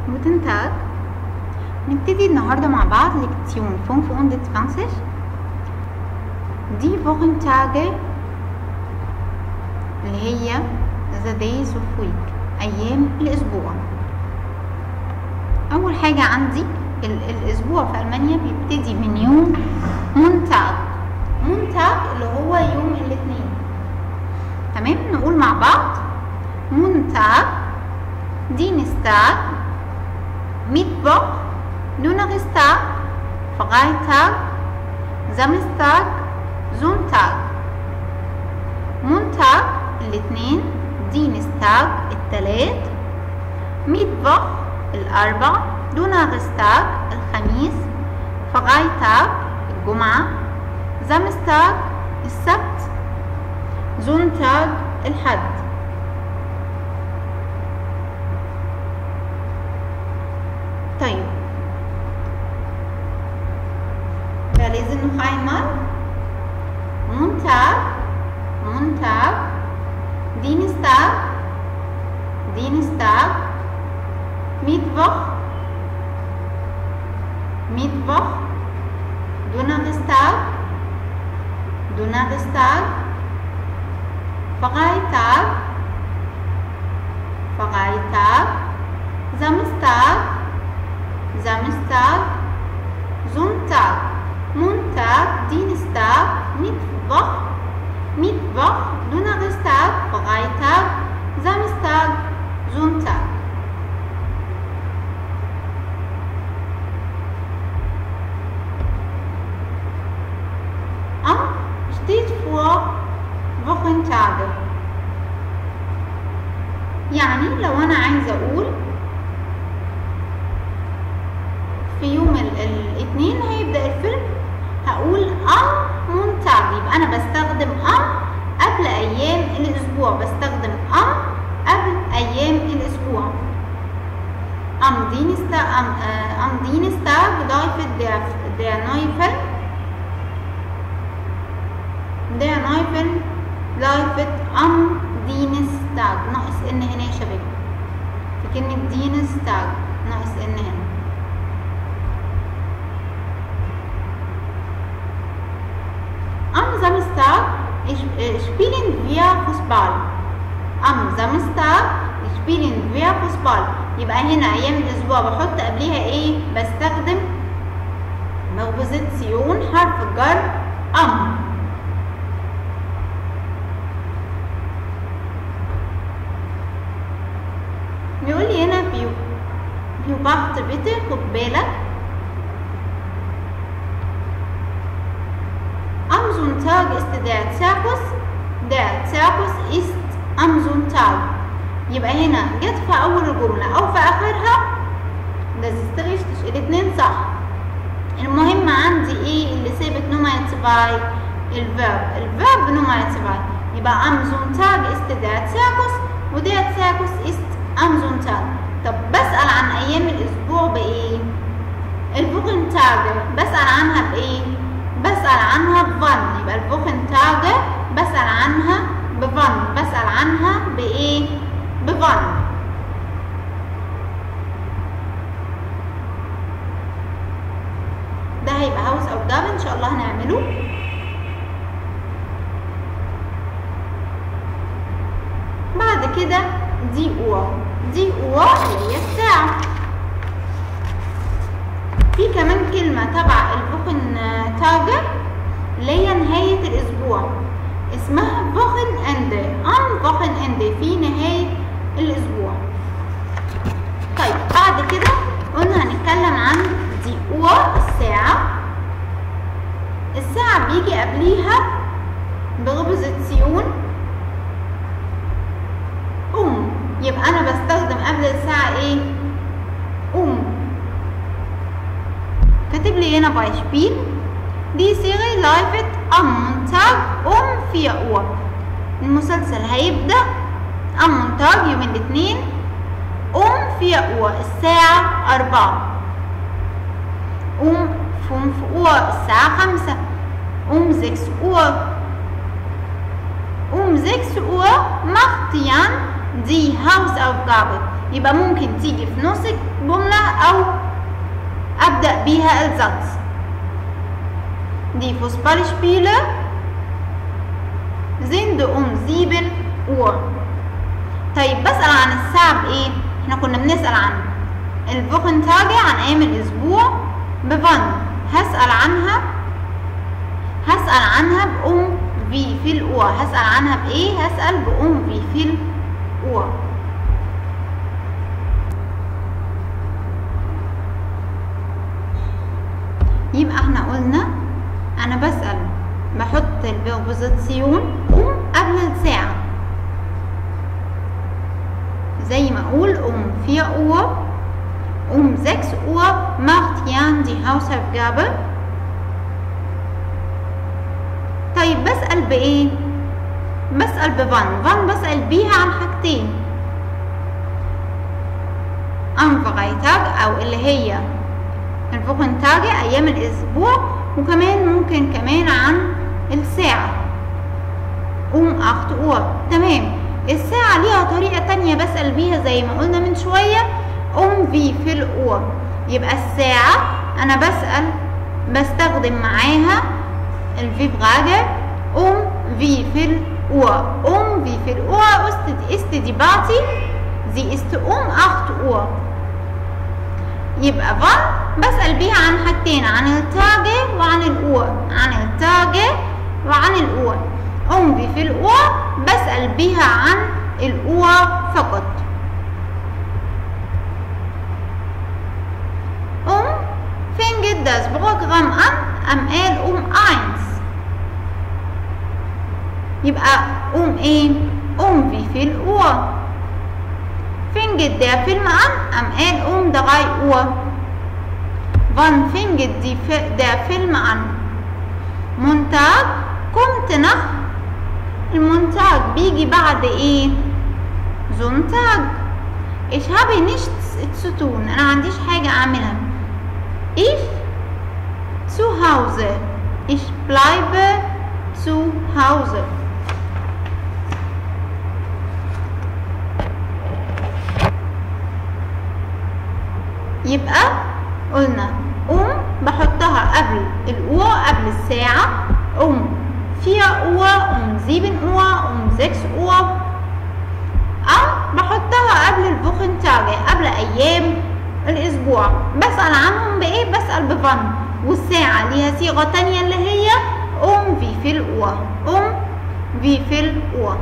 Guten Tag نبتدي النهاردة مع بعض لكتيون 25 دي Wochentage اللي هي the days of week أيام الأسبوع أول حاجة عندي ال الأسبوع في ألمانيا بيبتدي من يوم مونتاج مونتاج اللي هو يوم الاثنين تمام نقول مع بعض مونتاج دينستاج ميتبوخ دونرستاج فرايتاج زامستاج زونتاج مونتاج الاثنين دينستاج التلات ميتبوخ الأربع دونرستاج الخميس فرايتاج الجمعة زامستاج السبت زونتاج الحد طيب verlesen noch einmal Montag Montag Dienstag Dienstag Mittwoch Mittwoch Donnerstag Donnerstag Freitag Freitag Samstag Samstag Sonntag Montag Dienstag Mittwoch Mittwoch Donnerstag Freitag Samstag Sonntag Am steht vor Wochentage يعني لو انا عايزه اقول في يوم الاثنين هيبدا الفيلم هقول ام مونتاج يبقى انا بستخدم ام قبل ايام الاسبوع بستخدم ام قبل ايام الاسبوع ام دينستا ام ام دينستاج ضايفت der der neue Film der neue Film ضايفت ام دينستاج ناقص ان هنا يا شباب في كلمة دينستاج ناقص ان هنا Am Samstag spielen wir Fußball. Am Samstag spielen wir Fußball. يبقى هنا أيام الأسبوع بحط قبليها إيه؟ بستخدم مغبوزيتسيون حرف الجر أم. بيقول لي هنا بيو بيو بحت بيتر خد بالك Am Sonntag ist der Zirkus. Der Zirkus ist am Sonntag. يبقى هنا جت في أول الجملة أو في آخرها ده richtig الاتنين صح المهم عندي ايه اللي ثابت نمرة 2 الفيرب الفيرب نمرة 2 يبقى am Sonntag ist der Zirkus و der Zirkus ist am Sonntag طب بسأل عن أيام الأسبوع بإيه؟ الفوغنتاج بسأل عنها بإيه؟ بسأل عنها بفن يبقى الفوخنتاجة بسأل عنها بفن بسأل عنها بإيه؟ بفن ده هيبقى هاوس أو جاب إن شاء الله هنعمله بعد كده دي أور دي أور اللي هي الساعة في كمان كلمة تبع الفوخن تاجر اللي هي نهاية الأسبوع اسمها فوخن اند ام فوخن اند في نهاية الأسبوع طيب بعد كده قلنا هنتكلم عن دي أور الساعة الساعة بيجي قبليها بغبزتسيون أم يبقى أنا بستخدم قبل الساعة إيه؟ أم كاتب لي هنا Beispiel Die Serie läuft am Montag um 4 Uhr المسلسل هيبدأ am Montag يوم الاثنين um 4 Uhr الساعة 4 um 5 Uhr الساعة 5 um 6 Uhr um 6 Uhr macht Jan die Hausaufgabe يبقى ممكن تيجي في نص الجملة هبدأ بيها السatz Die Fußballspiele sind um 7 Uhr طيب بسأل عن الساعة بإيه؟ احنا كنا بنسأل عن الفوخنتاجة عن أيام الأسبوع بفن هسأل عنها هسأل عنها بأم في في الأور هسأل عنها بإيه؟ هسأل بأم في في الأور يبقى احنا قلنا أنا بسأل بحط البوزيسيون أم قبل الساعة زي ما أقول أم 4 Uhr um 6 Uhr macht Jan die Hausaufgabe طيب بسأل بإيه؟ بسأل بفان فان بسأل بيها عن حاجتين أم فغيتاج أو اللي هي الفوكنتاجة أيام الأسبوع وكمان ممكن كمان عن الساعة أم أخت أور تمام الساعة ليها طريقة تانية بسأل بيها زي ما قلنا من شوية أم في في الأور يبقى الساعة أنا بسأل بستخدم معاها الفي فراجة أم في في الأور أم في في الأور ist, ist die Party sie ist um 8 Uhr يبقى فان بسأل بيها عن حاجتين عن التاجة وعن الأور عن التاجة وعن الأور أم في في الأور بسأل بيها عن الأور فقط أم fängt das Programm an am قال um 1 يبقى um ايه um wie viel Uhr fängt der Film an am قال um 3 Uhr wann fängt die, der Film an Montag kommt nach المونتاج بيجي بعد ايه Sonntag ich habe nichts zu tun انا عنديش حاجة اعملها ich zu Hause ich bleibe zu Hause يبقى قلنا أم بحطها قبل الأوى قبل الساعة أم فيها أوى أم زيبن أوى أم زكس أوى أو بحطها قبل الفوخنتاجة قبل أيام الأسبوع بسأل عنهم بإيه بسأل بفن والساعة ليها صيغة تانية اللي هي أم في في الأوى أم في في الأوى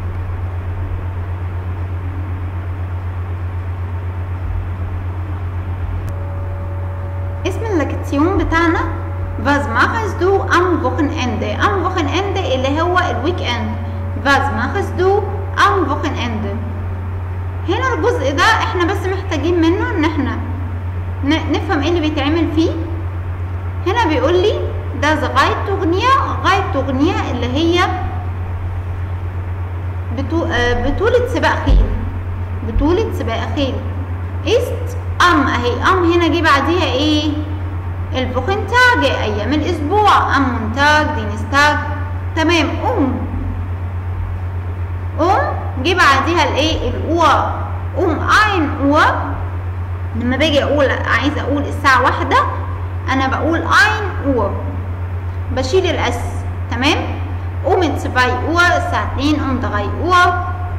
اسم اللكتيون بتاعنا Was machst du am Wochenende? Am Wochenende اللي هو الويك اند Was machst du am Wochenende? هنا الجزء ده احنا بس محتاجين منه ان احنا نفهم ايه اللي بيتعمل فيه هنا بيقول لي ده غاية تغنية غاية تغنية اللي هي بطولة سباق خيل بطولة سباق خيل است ام اهي ام هنا جه بعديها ايه الفوخنتاج ايام الاسبوع ام مونتاج دينستاج تمام ام ام جه بعديها الايه الاوا ام اين اوا لما باجي اقول عايزه اقول الساعه واحدة انا بقول اين اوا بشيل الاس تمام ام zwei Uhr الساعه 2 ام 3 Uhr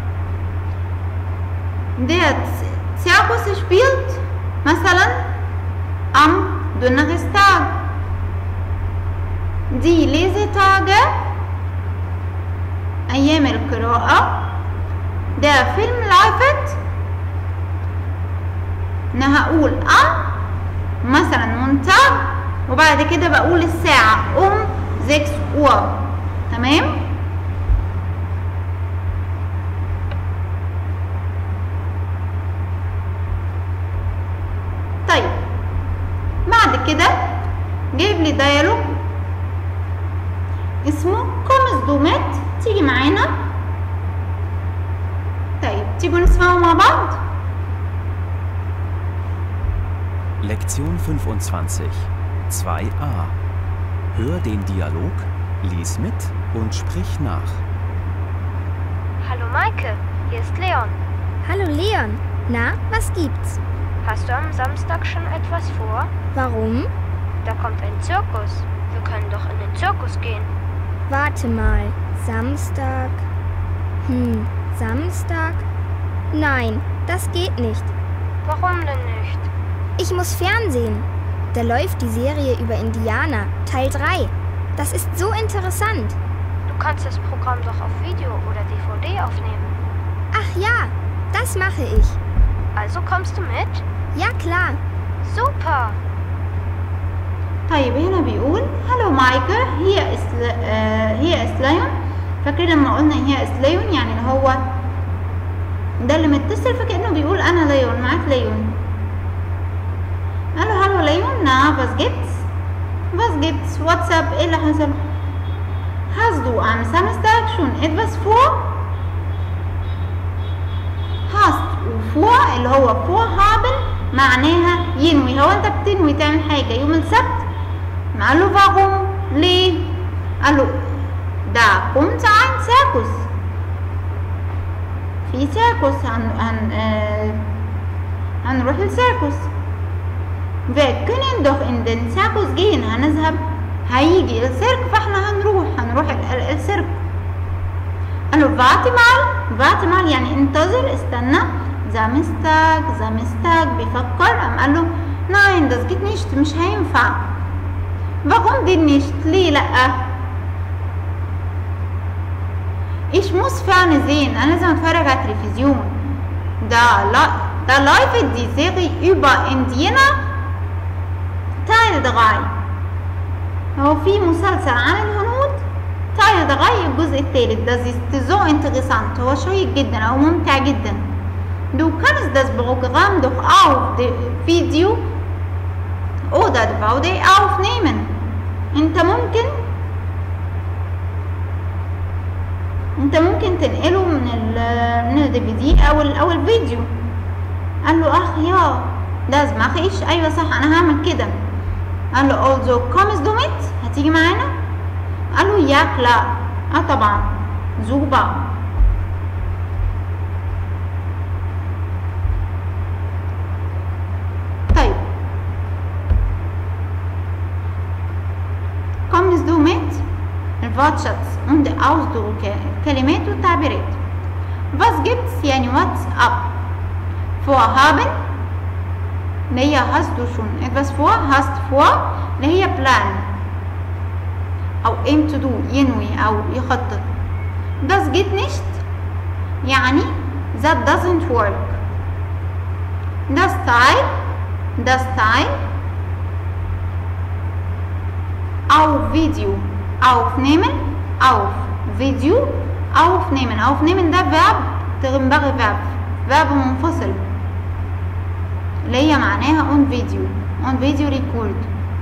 der Zirkus spielt مثلا am Donnerstag die Lesetage أيام القراءة der Film läuft أنا هقول am مثلا مونتاج وبعد كده بقول الساعة um 6 Uhr تمام طيب بعد كده جايب لي ديالوج اسمه كومز دومات تيجي معانا طيب تيجوا نسمعه مع بعض Lektion 25 2a Hör den Dialog, lies mit und sprich nach. Hallo Maike, hier ist Leon. Hallo Leon. Na, was gibt's? Hast du am Samstag schon etwas vor? Warum? Da kommt ein Zirkus. Wir können doch in den Zirkus gehen. Warte mal. Samstag. Hm, Samstag? Nein, das geht nicht. Warum denn nicht? Ich muss Fernsehen. Da läuft die Serie über Indianer, Teil 3. Das ist so interessant. Du kannst das Programm doch auf Video oder DVD aufnehmen. Ach ja, das mache ich. Also kommst du mit? Ja klar. Super! طيب هنا بيقول هلو مايكل هي اس هي اس ليون فاكرين لما قلنا هي اس ليون يعني اللي هو ده اللي متصل فكأنه بيقول انا ليون معاك ليون قال له هلو ليون نا was gibt's was gibt's واتساب ايه اللي حصل hast du am Samstag schon etwas vor hast وفور اللي هو vor haben معناها ينوي هو انت بتنوي تعمل حاجة يوم السبت قال له warum ليه قال له da kommt ein Zirkus في سيركوس هن هن آه هنروح السيركوس wir können doch in den Zirkus gehen هنذهب هيجي السيرك فاحنا هنروح هنروح ال- ال- السيرك قال له warte mal warte mal يعني انتظر استنى زامستاج زامستاج بيفكر قام قال له nein das geht nicht مش هينفع warum denn nicht ليه لأ ich muss Ferne sehen أنا لازم أتفرج على التلفزيون da, la- da läuft die Serie über Indianer Teil 3 هو في مسلسل عن الهنود Teil 3 الجزء الثالث das ist so interessant هو شيق جدا أو ممتع جدا Du kannst das Programm doch auf dem Video oder DVD aufnehmen. انت ممكن انت ممكن تنقله من ال من الدي في دي او ال او الفيديو قال له اخ يا ده mache ich ايوه صح انا هعمل كده قال له also kommst du mit هتيجي معانا قال له يا klar اه طبعا زوبا طيب kommst du mit الفاتشاتس und Ausdrücke كلمات والتعبيرات was gibt's يعني what's up vorhaben اللي هي hast du schon etwas vor hast vor اللي هي plan أو aim to do ينوي أو يخطط das geht nicht يعني that doesn't work das Teil das Teil auf Video aufnehmen auf Video aufnehmen aufnehmen ده verb تنبغي verb verb منفصل اللي هي معناها on video on video record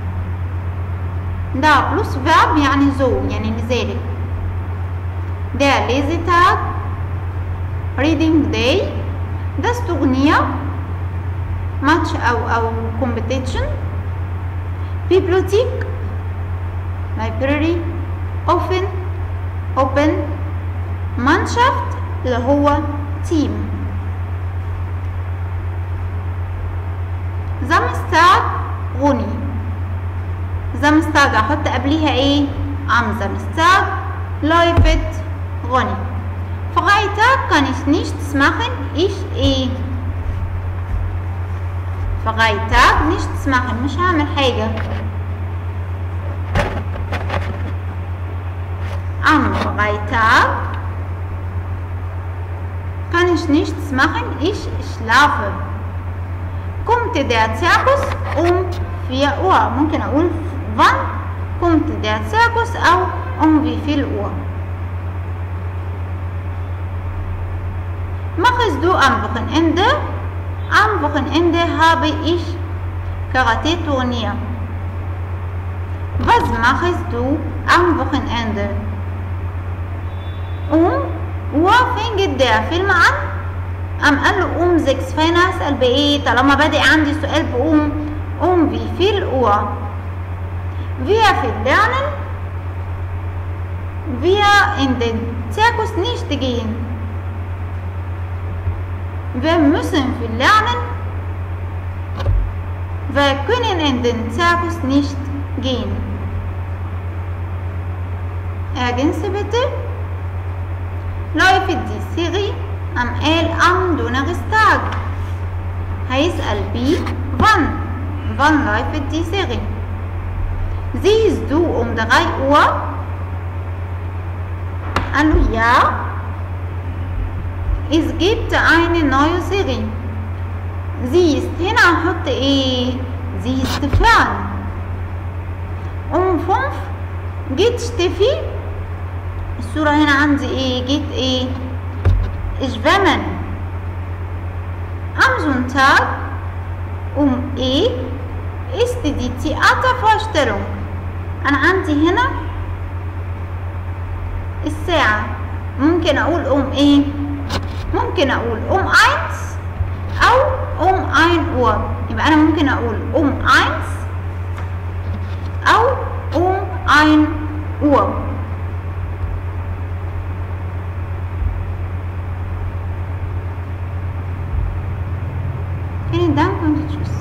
ده بلس verb يعني so يعني لذلك ده lazy tag reading day ده استغنية ماتش أو أو competition bibliothek library open open Mannschaft اللي هو team Samstag غني Samstag احط قبليها ايه am Samstag läuft غني Freitag kann ich nichts machen ich ايه Freitag nichts machen مش هعمل حاجة Am Freitag kann ich nichts machen, ich schlafe. Kommt der Zirkus um 4 Uhr. ممكن أقول wann kommt der Zirkus أو um wie viel Uhr. Machst du am Wochenende? Am Wochenende habe ich Karate-Turnier. Was machst du am Wochenende? Um Uhr fängt der Film an قام قال له قوم 6 فانا اسال بايه طالما بادئ عندي سؤال بقوم قوم wie viel Uhr wir lernen wir in den Zirkus nicht gehen wir müssen viel lernen Wir können in den Zirkus nicht gehen. Ergänze bitte. läuft die Siri am قال am Donnerstag. هيسأل بي wann. Wann läuft die Siri? Siehst du um 3 Uhr? قال له ja. Es gibt eine neue Serie. Sie ist هنا هحط ايه؟ Sie ist فعل. Um 5 geht Steffi. الصورة هنا عندي ايه؟ geht ايه؟ schwimmen. Am Sonntag um ايه؟ ist die Theatervorstellung. أنا عندي هنا الساعة ممكن أقول um ايه؟ ممكن أقول um eins أو um ein Uhr يبقى أنا ممكن أقول um eins أو um ein Uhr Vielen Dank und tschüss.